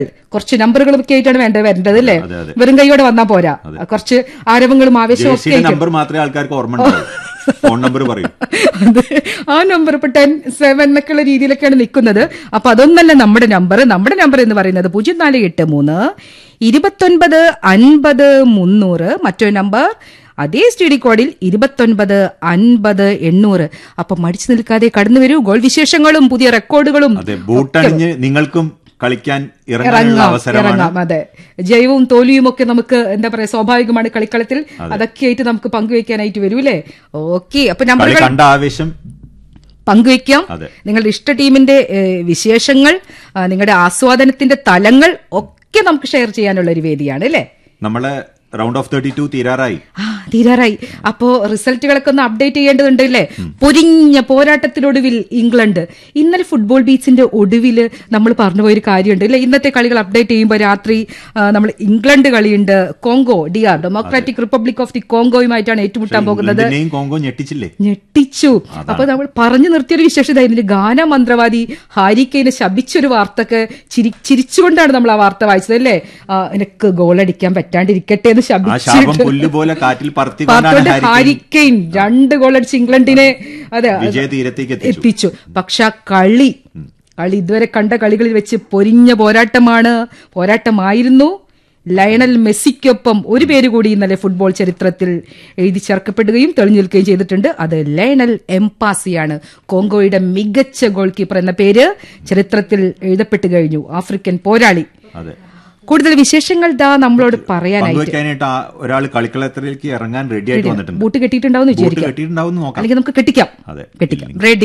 കുറച്ച് നമ്പറുകളൊക്കെ ആയിട്ടാണ് വേണ്ടത് വരേണ്ടത് അല്ലേ അതെ, അതെ. വെറും കൈയോടെ വന്നാ പോരാ കുറച്ച് ആരവങ്ങളും ആവേശവും ഒക്കെ ജേഴ്സിയുടെ ആയിട്ട് നമ്പർ മാത്രമേ ആൾക്കാർക്ക് ഓർമ്മ ഉണ്ടാവും ഫോൺ നമ്പർ പറയും അത് ആ നമ്പർ ഇപ്പൊ ടെൻ സെവൻ എന്നൊക്കെയുള്ള രീതിയിലൊക്കെയാണ് നിൽക്കുന്നത് അപ്പൊ അതൊന്നല്ല നമ്മുടെ നമ്പർ നമ്മുടെ നമ്പർ എന്ന് പറയുന്നത് പൂജ്യം നാല് എട്ട് മൂന്ന് ഇരുപത്തൊൻപത് അൻപത് മുന്നൂറ് മറ്റൊരു നമ്പർ അതേ സ്റ്റഡി കോഡിൽ ഇരുപത്തൊൻപത് അൻപത് എണ്ണൂറ് അപ്പൊ മടിച്ചു നിൽക്കാതെ കടന്നു വരൂ ഗോൾ വിശേഷങ്ങളും പുതിയ റെക്കോർഡുകളും അതെ ബൂട്ടണിഞ്ഞ് നിങ്ങൾക്കും കളിക്കാൻ ഇറങ്ങാനുള്ള ഇറങ്ങാം അവസരമാണ് ഇറങ്ങാം അതെ ജയവും തോൽവിയും ഒക്കെ നമുക്ക് എന്താ പറയാ സ്വാഭാവികമാണ് കളിക്കളത്തിൽ അതൊക്കെ ആയിട്ട് നമുക്ക് പങ്കുവെക്കാനായിട്ട് വരും അല്ലേ ഓക്കെ അപ്പൊ കളി നമ്പറുകൾ കണ്ട ആവേശം പങ്കുവെക്കാം അതെ. നിങ്ങളുടെ ഇഷ്ട ടീമിന്റെ ഏഹ്, വിശേഷങ്ങൾ ആ, നിങ്ങളുടെ ആസ്വാദനത്തിന്റെ തലങ്ങൾ ഒക്കെ നമുക്ക് ഷെയർ ചെയ്യാനുള്ള ഒരു വേദിയാണ് അല്ലേ നമ്മളെ റൗണ്ട് ഓഫ് തേർട്ടി ടു തീരാറായി ആ തീരാറായി അപ്പോ റിസൾട്ടുകളൊക്കെ ഒന്ന് അപ്ഡേറ്റ് ചെയ്യേണ്ടതുണ്ട് അല്ലേ പൊരിഞ്ഞ പോരാട്ടത്തിനൊടുവിൽ ഇംഗ്ലണ്ട് ഇന്നലെ ഫുട്ബോൾ ബീച്ചിന്റെ ഒടുവില് നമ്മൾ പറഞ്ഞു പോയൊരു കാര്യമുണ്ട് അല്ലെ ഇന്നത്തെ കളികൾ അപ്ഡേറ്റ് ചെയ്യുമ്പോൾ രാത്രി ആ, നമ്മൾ ഇംഗ്ലണ്ട് കളിയുണ്ട് Congo D R democratic republic of the കോങ്കോയുമായിട്ടാണ് ഏറ്റുമുട്ടാൻ പോകുന്നത് ഇംഗ്ലണ്ടിനെയും കോങ്കോ ഞെട്ടിച്ചില്ലേ ഞെട്ടിച്ചു അപ്പൊ നമ്മൾ പറഞ്ഞു നിർത്തിയൊരു വിശേഷത ഇതിന്റെ ഗാന മന്ത്രവാദി ഹാരിക്കൈനെ ശപിച്ചൊരു വാർത്തക്ക് ചിരി ചിരിച്ചുകൊണ്ടാണ് നമ്മൾ ആ വാർത്ത വായിച്ചത് അല്ലേ ആ, എനിക്ക് ഗോളടിക്കാൻ പറ്റാണ്ടിരിക്കട്ടെ എന്ന് ആ ശാപം ശപിച്ചിട്ട് പുല്ല് പോലെ കാറ്റിൽ പറത്തിക്കൊണ്ടാണ് പാർത്തോട്ട് ഹാരി കെയ്ൻ ഹാരിക്കെയിൻ രണ്ട് ഗോളടിച്ച് ഇംഗ്ലണ്ടിനെ അതെ വിജയ തീരത്തേക്ക് എത്തിച്ചു എത്തിച്ചു പക്ഷെ ആ കളി കളി ഇതുവരെ കണ്ട കളികളിൽ വെച്ച് പൊരിഞ്ഞ പോരാട്ടമാണ് പോരാട്ടമായിരുന്നു ലയണൽ മെസ്സിക്കൊപ്പം ഒരു പേര് കൂടി ഇന്നലെ ഫുട്ബോൾ ചരിത്രത്തിൽ എഴുതി ചേർക്കപ്പെടുകയും തെളിഞ്ഞു നിൽക്കുകയും ചെയ്തിട്ടുണ്ട് അത് ലയണൽ എംപാസിയാണ് കോങ്കോയുടെ മികച്ച ഗോൾ കീപ്പർ എന്ന പേര് ചരിത്രത്തിൽ എഴുതപ്പെട്ടു കഴിഞ്ഞു ആഫ്രിക്കൻ പോരാളി അതെ കൂടുതൽ വിശേഷങ്ങൾ ദാ നമ്മളോട് പറയാനായിട്ട് പങ്കുവെക്കാനായിട്ട് ആ ഒരാൾ കളിക്കളത്തിലേക്ക് ഇറങ്ങാൻ റെഡി ആയിട്ട് വന്നിട്ടുണ്ട് ബൂട്ട് കെട്ടിയിട്ടുണ്ടാവും ബൂട്ട് വിചാരിക്കാം കെട്ടിയിട്ടുണ്ടാവും എന്ന് നോക്കാം അല്ലെങ്കിൽ നമുക്ക് കെട്ടിക്കാം അതെ. കെട്ടിക്കാം ready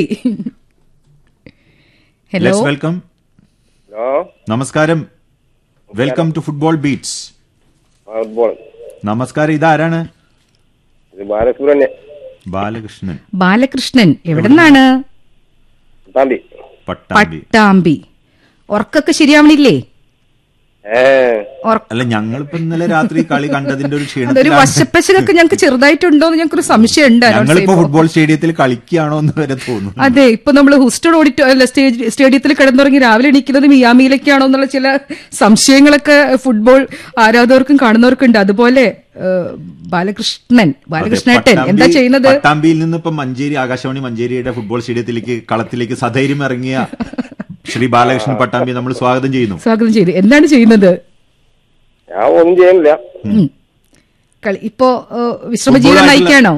hello let's welcome hello നമസ്കാരം welcome to football beats football നമസ്കാരം ഇതാരാണ് ഇത് ബാലസുബ്രഹ്മണ്യ ബാലകൃഷ്ണൻ ബാലകൃഷ്ണൻ എവിടെന്നാണ് താമ്പി പട്ടാമ്പി പട്ടാമ്പി ഉറക്കൊക്കെ ശരിയാവണില്ലേ ഏ ഉറക്ക- അല്ല ഞങ്ങളിപ്പോ ഇന്നലെ രാത്രി കളി കണ്ടതിന്റെ ഒരു അതൊരു ക്ഷീണത്തിലാണ് വശപ്പശകൊക്കെ ഞങ്ങൾക്ക് ചെറുതായിട്ടുണ്ടോ എന്ന് ഞങ്ങൾക്കൊരു സംശയം ഉണ്ട് announce ഞങ്ങളിപ്പോ ചെയ്യുമ്പോ. ഫുട്ബോൾ സ്റ്റേഡിയത്തിൽ കളിക്കുകയാണോ എന്ന് വരെ തോന്നുന്നു അതെ ഇപ്പൊ നമ്മൾ ഹൂസ്റ്റൺ ഓഡിറ്റോ അല്ല സ്റ്റേജ് സ്റ്റേഡിയത്തിൽ കിടന്നുറങ്ങി രാവിലെ എണീക്കുന്നത് മിയാമിയിലേക്കാണോ എന്നുള്ള ചില സംശയങ്ങളൊക്കെ ഫുട്ബോൾ ആരാധകർക്കും കാണുന്നവർക്കും ഉണ്ട് അതുപോലെ ഏഹ്, ബാലകൃഷ്ണൻ ബാലകൃഷ്ണേട്ടൻ പട്ടാമ്പി- എന്താ ചെയ്യുന്നത് പട്ടാമ്പിയിൽ നിന്ന് ഇപ്പൊ മഞ്ചേരി ആകാശവാണി മഞ്ചേരിയുടെ ഫുട്ബോൾ സ്റ്റേഡിയത്തിലേക്ക് കളത്തിലേക്ക് സധൈര്യം ഇറങ്ങിയ ശ്രീ ബാലകൃഷ്ണൻ പട്ടാമ്പി നമ്മൾ സ്വാഗതം ചെയ്യുന്നു സ്വാഗതം ചെയ്തു എന്താണ് ചെയ്യുന്നത് ഞാൻ ഒന്നും ചെയ്യുന്നില്ല ഉം. കളി ഇപ്പോ ഏഹ്, വിശ്രമജീവിതം ഫുട്ബോളായിട്ടുള്ള- നയിക്കാണോ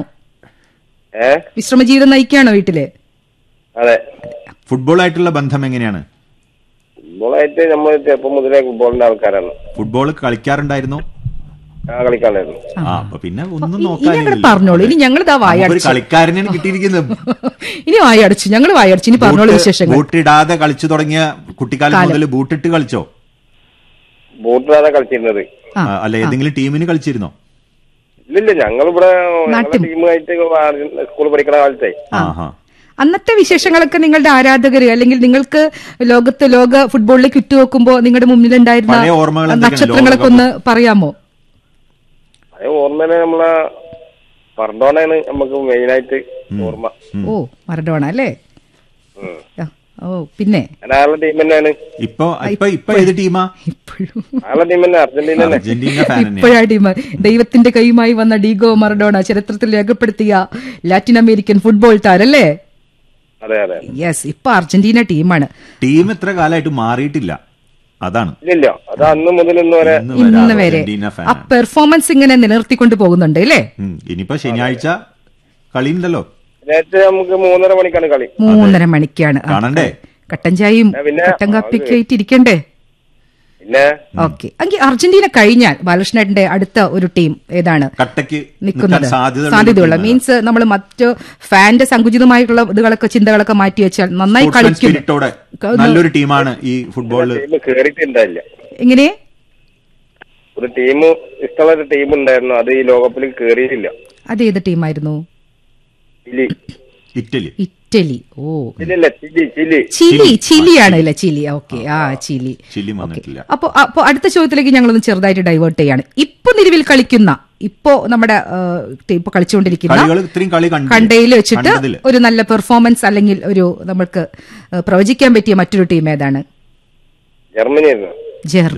ഏ വിശ്രമജീവിതം നയിക്കാണോ വീട്ടില് അതെ ഫുട്ബോളായിട്ടുള്ള ബന്ധം എങ്ങനെയാണ് ഫുട്ബോളായിട്ട് നമ്മൾ ചെറുപ്പം മുതലേ ഫുട്ബോളിന്റെ ആൾക്കാരാണ് ഫുട്ബോൾ കളിക്കാറുണ്ടായിരുന്നോ ഞാൻ കളിക്കാണ്ടായിരുന്നു ആ അപ്പൊ പിന്നെ ഒന്നും ഇനി നോക്കാനില്ല അങ്ങോട്ട് പറഞ്ഞോളൂ ഇനി ഞങ്ങൾ ഇതാ ഒരു വായടച്ചു കളിക്കാരനാണ് കിട്ടിയിരിക്കുന്നത് ഇനി വായടച്ചു ഞങ്ങൾ വായടച്ചു ഇനി പറഞ്ഞോളൂ ബൂട്ട്- വിശേഷങ്ങൾ ബൂട്ടിടാതെ കളിച്ചു തുടങ്ങിയ കുട്ടിക്കാലം മുതൽ ബൂട്ടിട്ട് കളിച്ചോ ബൂട്ടിലാണ് കളിച്ചിരുന്നത് ആ, ആ, അല്ല ഏതെങ്കിലും ടീമിന് കളിച്ചിരുന്നോ ഇല്ലില്ല ഞങ്ങളിവിടെ നാട്ടിൽ- ടീമായിട്ട് സ്കൂൾ പഠിക്കണ കാലത്തെ ആഹാ അന്നത്തെ വിശേഷങ്ങളൊക്കെ നിങ്ങളുടെ ആരാധകര് അല്ലെങ്കിൽ നിങ്ങൾക്ക് ലോകത്ത് ലോക ഫുട്ബോളിലേക്ക് ഉറ്റുനോക്കുമ്പോ നിങ്ങളുടെ മുന്നിലുണ്ടായിരുന്ന പഴയ ഓർമ്മകൾ എന്തൊക്കെയാണ്? നക്ഷത്രങ്ങളൊക്കെ ഒന്ന് പറയാമോ അത് ഓർമ്മയില് നമ്മളെ മറഡോണയാണ് നമുക്ക് മെയിനായിട്ട് ഓർമ്മ ഓ മറഡോണ അല്ലേ ഉം. ആ, ഓ പിന്നെ ഞാൻ ആളുടെ ടീം തന്നെയാണ് ഇപ്പൊ ഇപ്പൊ ഇപ്പൊ ഏത് ടീമാ ഇപ്പോഴും ആളുടെ ടീം തന്നെ അർജന്റീന തന്നെ അർജന്റീന ഫാൻ തന്നെയാണ് ഇപ്പോഴാ ടീം ദൈവത്തിന്റെ കൈയുമായി വന്ന ഡീഗോ മറഡോണ ചരിത്രത്തിൽ രേഖപ്പെടുത്തിയ ലാറ്റിൻ അമേരിക്കൻ ഫുട്ബോൾ താരല്ലേ അതെ അതെ യെസ് ഇപ്പൊ അർജന്റീന ടീമാണ് ടീം എത്ര കാലമായിട്ട് മാറിയിട്ടില്ല അതാണ് ഇല്ലില്ല അത് അന്ന് മുതൽ ഇന്ന് വരെ ഇന്ന് ഇന്ന് വരെ വരെ അർജന്റീന ആ ഫാൻ പെർഫോമൻസ് ഇങ്ങനെ നിലനിർത്തിക്കൊണ്ട് പോകുന്നുണ്ട് അല്ലേ ഉം. ഇനിയിപ്പോ ശനിയാഴ്ച കളി ഉണ്ടല്ലോ നേരത്തെ നമുക്ക് മൂന്നര മണിക്കാണ് കളി മൂന്നര മണിക്കാണ് ആ, കാണണ്ടേ? കട്ടൻ ചായയും ആ, പിന്നെ കട്ടൻ കാപ്പിയൊക്കെ ആയിട്ട് ഇരിക്കണ്ടേ പിന്നെ ഓക്കെ എങ്കിൽ അർജന്റീന കഴിഞ്ഞാൽ ബാലകൃഷ്ണന്റെ അടുത്ത ഒരു ടീം ഏതാണ് കട്ടയ്ക്ക് നിൽക്കുന്നത് നിൽക്കാൻ സാധ്യതയുള്ള സാധ്യതയുള്ള ഒരു മീൻസ് നമ്മൾ മറ്റു ഫാന്റെ സങ്കുചിതമായിട്ടുള്ള ഇതുകളൊക്കെ ചിന്തകളൊക്കെ മാറ്റി വെച്ചാൽ നന്നായി Sportsman കളിക്കും സ്പിരിറ്റോടെ നല്ലൊരു ടീമാണ് ഈ ഫുട്ബോളിൽ ടീം കേറിയിട്ടുണ്ടായില്ല എങ്ങനെ ഒരു ടീം ഇഷ്ടമുള്ള ഒരു ടീം ഉണ്ടായിരുന്നു അത് ഈ ലോകകപ്പിൽ കേറിയിട്ടില്ല അത് ഏത് ടീമായിരുന്നു ചിലി ഇറ്റലി ഇറ്റലി ഓ ഇല്ലില്ല ചിലി ചിലി ചിലി ചിലിയാണ് അല്ലേ ചിലി ഓക്കെ ആ ചിലി ചിലി വന്നിട്ടില്ല അപ്പൊ അപ്പൊ അടുത്ത ചോദ്യത്തിലേക്ക് ഞങ്ങളൊന്ന് ചെറുതായിട്ട് ഡൈവേർട്ട് ചെയ്യാണ് ഇപ്പൊ നിലവിൽ കളിക്കുന്ന ഇപ്പോ നമ്മുടെ ആ, ഇപ്പൊ കളിച്ചുകൊണ്ടിരിക്കുന്ന കളികൾ ഇത്രയും കളി കണ്ടു കണ്ടയിൽ വെച്ചിട്ട് കണ്ടതില്. ഒരു നല്ല പെർഫോമൻസ് അല്ലെങ്കിൽ ഒരു നമുക്ക് ആ, പ്രവചിക്കാൻ പറ്റിയ മറ്റൊരു ടീം ഏതാണ് ജർമ്മനി ആയിരുന്നു ജർമ്മനി